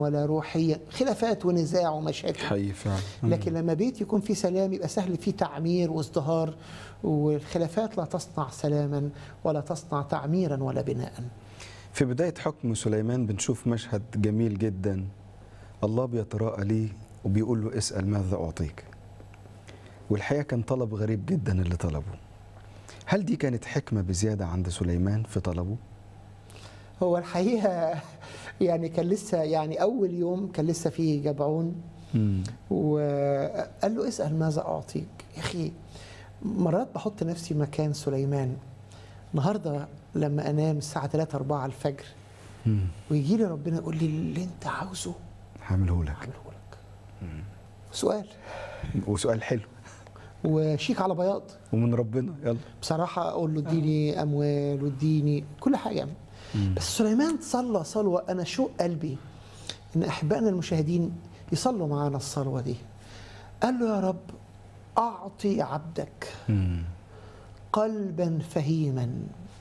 ولا روحيا خلافات ونزاع ومشاكل حقيقي فعلا لكن لما بيت يكون فيه سلام يبقى سهل فيه تعمير وازدهار والخلافات لا تصنع سلاما ولا تصنع تعميرا ولا بناء في بداية حكم سليمان بنشوف مشهد جميل جدا الله بيتراءى ليه وبيقول له اسأل ماذا أعطيك والحقيقة كان طلب غريب جدا اللي طلبه هل دي كانت حكمة بزيادة عند سليمان في طلبه؟ هو الحقيقة يعني كان لسه يعني أول يوم كان لسه فيه جبعون مم. وقال له اسأل ماذا أعطيك يا أخي مرات بحط نفسي مكان سليمان النهاردة لما أنام الساعة 3 4 الفجر مم. ويجي لي ربنا يقول لي اللي أنت عاوزه هعمله لك هعمله لك سؤال وسؤال حلو وشيك على بياض ومن ربنا يلا بصراحة أقول له اديني أموال واديني كل حاجة مم. بس سليمان صلى صلوة أنا شوق قلبي إن أحبائنا المشاهدين يصلوا معانا الصلوة دي قال له يا رب أعطي عبدك مم. قلبا فهيما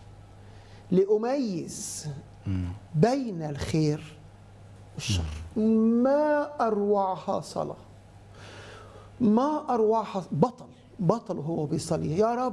لأميز مم. بين الخير والشر ما أروعها صلاة ما أروعها بطل بطل وهو بيصلي يا رب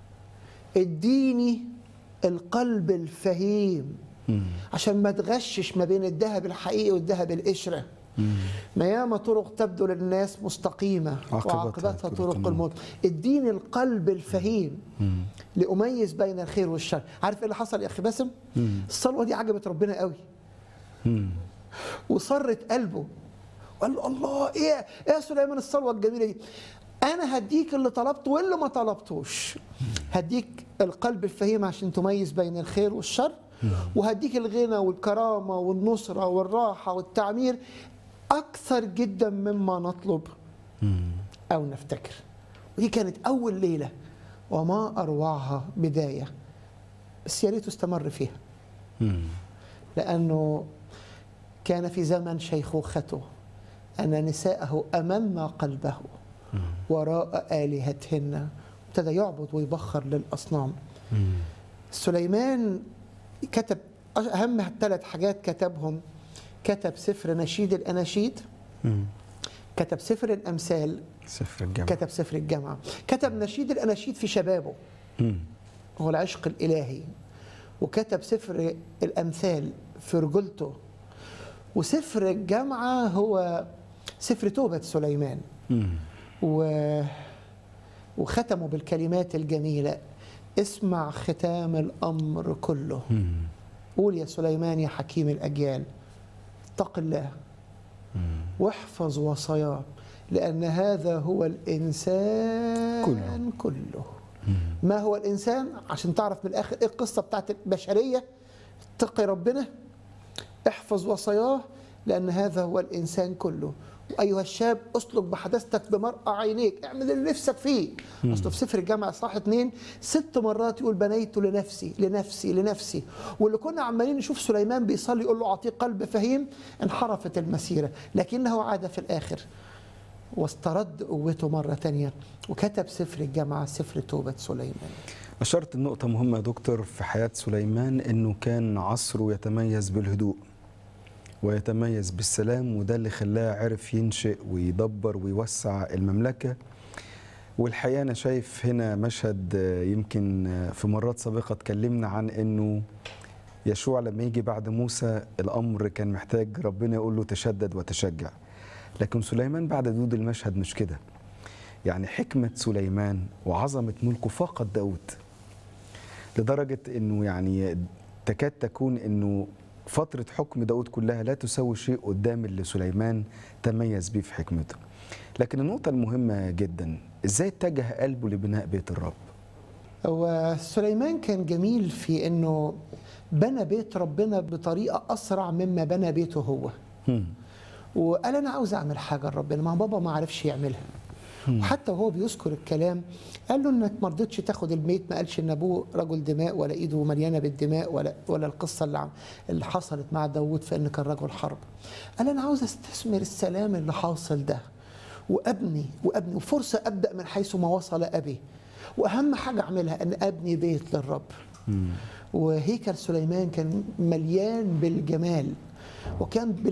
اديني القلب الفهيم مم. عشان ما تغشش ما بين الذهب الحقيقي والذهب القشره مم. ما ياما طرق تبدو للناس مستقيمة عاقبتها وعاقبتها طرق طرق الموت. الموت اديني القلب الفهيم مم. لأميز بين الخير والشر عارف ايه اللي حصل يا أخي باسم مم. الصلوة دي عجبت ربنا قوي مم. وصرت قلبه وقال له الله ايه ايه يا سليمان الصلوة الجميلة دي انا هديك اللي طلبته واللي ما طلبتوش هديك القلب الفهيم عشان تميز بين الخير والشر وهديك الغنى والكرامة والنصرة والراحة والتعمير أكثر جدا مما نطلب مم. أو نفتكر ودي كانت أول ليلة وما أروعها بداية بس يا ريت استمر فيها مم. لأنه كان في زمن شيخوخته أن نساءه أمن قلبه وراء آلهتهن ابتدى يعبد ويبخر للأصنام مم. سليمان كتب أهم ثلاث حاجات كتبهم كتب سفر نشيد الأناشيد مم. كتب سفر الأمثال سفر الجامعة كتب سفر الجامعة كتب نشيد الأناشيد في شبابه مم. هو العشق الإلهي وكتب سفر الأمثال في رجولته وسفر الجامعة هو سفر توبة سليمان مم. و... وختمه بالكلمات الجميلة اسمع ختام الأمر كله مم. قول يا سليمان يا حكيم الأجيال اتق الله مم. واحفظ وصاياه لأن هذا هو الإنسان كله. كله مم. ما هو الإنسان عشان تعرف من الآخر إيه القصة بتاعت البشرية اتقي ربنا احفظ وصاياه لأن هذا هو الإنسان كله وأيها الشاب اسلك بحدثتك بمرأة عينيك اعمل اللي نفسك فيه أصل في سفر الجامعة صح اتنين ست مرات يقول بنيت لنفسي لنفسي لنفسي واللي كنا عمالين نشوف سليمان بيصلي يقول له أعطيه قلب فهيم انحرفت المسيرة لكنه عاد في الآخر واسترد قوته مرة تانية وكتب سفر الجامعة سفر توبة سليمان أشرت النقطة مهمة يا دكتور في حياة سليمان إنه كان عصره يتميز بالهدوء ويتميز بالسلام وده اللي خلاه عرف ينشئ ويدبر ويوسع المملكة والحقيقة أنا شايف هنا مشهد آه، يمكن آه، في مرات سابقة اتكلمنا عن إنه يشوع لما يجي بعد موسى الأمر كان محتاج ربنا يقول له تشدد وتشجع لكن سليمان بعد دود المشهد مش كده يعني حكمة سليمان وعظمة ملكه فقط داود لدرجة أنه يعني تكاد تكون أنه فترة حكم داود كلها لا تساوي شيء قدام اللي سليمان تميز بيه في حكمته لكن النقطة المهمة جدا إزاي اتجه قلبه لبناء بيت الرب هو سليمان كان جميل في انه بنى بيت ربنا بطريقه اسرع مما بنى بيته هو هم. وقال انا عاوز اعمل حاجه لربنا ما بابا ما عرفش يعملها وحتى وهو بيذكر الكلام قال له انك ما رضيتش تاخد الميت ما قالش ان ابوه رجل دماء ولا ايده مليانه بالدماء ولا ولا القصه اللي عم- اللي حصلت مع داوود في ان كان رجل حرب قال انا عاوز استثمر السلام اللي حاصل ده وابني وابني وفرصه ابدا من حيث ما وصل ابي واهم حاجه اعملها ان ابني بيت للرب هم. وهيكل سليمان كان مليان بالجمال وكان